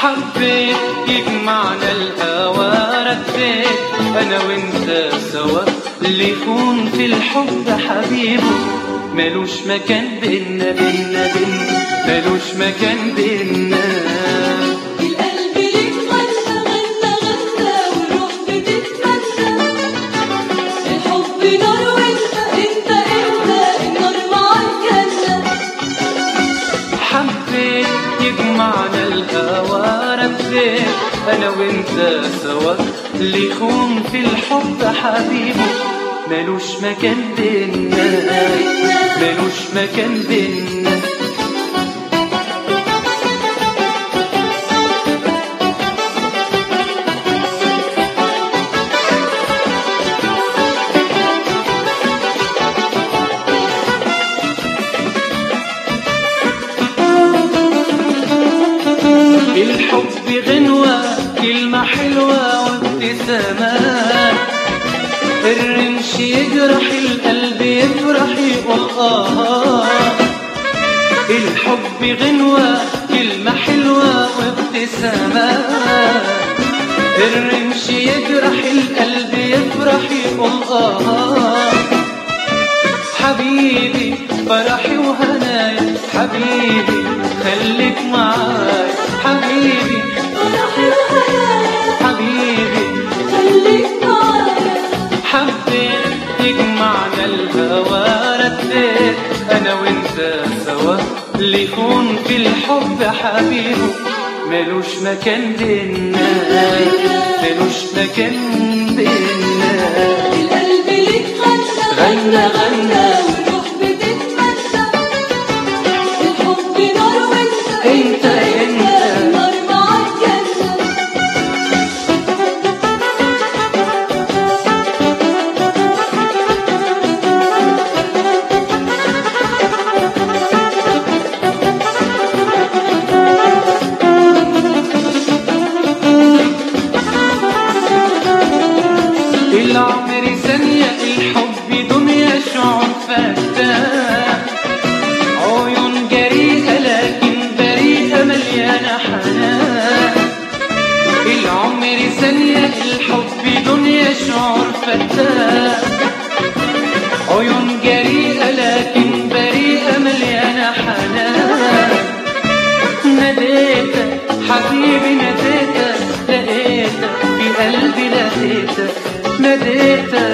حبيت يجمعنا الهوى رديت انا وانت سوا اللي يكون في الحب حبيبه ملوش مكان بينا بينا بينا ملوش مكان بينا القلب ليك غنى غنى غنى والروح بتتمنى الحب نار وانت انت انت النار مع الجنة حبيت يجمعنا الهوى رديت انا وانت سوا اللي يكون في الحب حبيبه ملوش مكان بينا ملوش مكان بينا الحب غنوة كلمة حلوة وابتسامات الرمش يجرح القلب يفرح يقول آه الحب غنوة كلمة حلوة وابتسامات الرمش يجرح القلب يفرح يقول آه حبيبي فرحي وهنايا حبيبي خليك معايا حبيبي فرحي وهنايا حبيبي خليك معايا حبيت يجمعنا الهوى رديت انا وانت سوا اللي يكون في الحب حبيبه ملوش مكان بينا ملوش مكان بينا القلب ليك غنى غنى غنى والروح بتتمنى الحب نار وانت انت انت النار مع الجنة العمر ثانية الحب دنيا شعور فتاة عيون جريئة لكن بريئة مليانة حنان العمر ثانية الحب دنيا شعور فتاة عيون جريئة لكن بريئة مليانة حنان ناديتك حبيبي ناديتك لقيتك في قلبي لقيتك ناديتك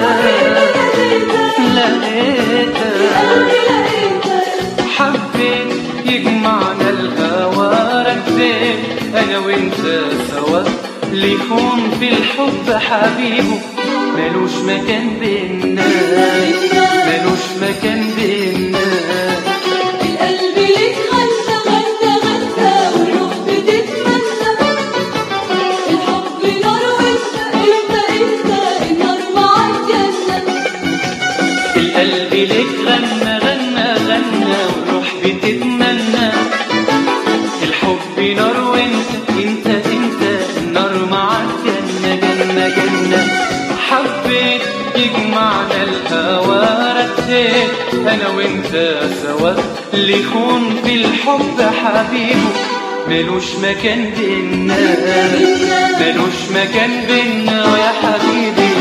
لقيتك قلبي لقيتك حبيت يجمعنا الهوى رديت انا وانت سوا اللي يكون في الحب حبيبه ملوش مكان بينا ملوش مكان بينا القلب ليك غنى غنى غنى والروح بتتمنى الحب نار وانت انت انت النار مع الجنة القلب ليك غنى غنى غنى والروح بتتمنى الحب نار وانت انت انت النار معاك جنة جنة جنة حبيت يجمعنا الهوى رديت انا وانت سوا اللي يكون في الحب حبيبه ملوش مكان بينا ملوش مكان بينا يا حبيبي